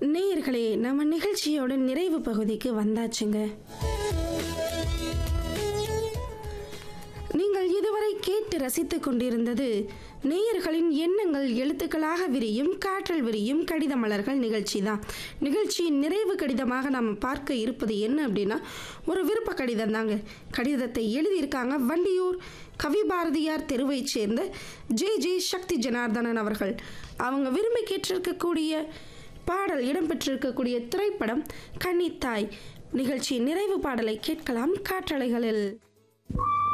நேயர்களே நம்ம நிகழ்ச்சியோட நிறைவு பகுதிக்கு வந்தாச்சுங்க நீங்கள் இதுவரை கேட்டு ரசித்துக் கொண்டிருந்தது நேயர்களின் எண்ணங்கள் எழுத்துக்களாக விரியும் காற்றல் விரியும் கடித மலர்கள் நிகழ்ச்சி தான் நிகழ்ச்சியின் நிறைவு கடிதமாக நாம் பார்க்க இருப்பது என்ன அப்படின்னா ஒரு விருப்ப கடிதம் தாங்க கடிதத்தை எழுதியிருக்காங்க வண்டியூர் கவி பாரதியார் தெருவைச் சேர்ந்த ஜே ஜே சக்தி ஜனார்தனன் அவர்கள் அவங்க விரும்பி கேட்டிருக்கக்கூடிய பாடல் இடம்பெற்றிருக்கக்கூடிய திரைப்படம் கன்னித்தாய் நிகழ்ச்சியின் நிறைவு பாடலை கேட்கலாம் காற்றலைகளில்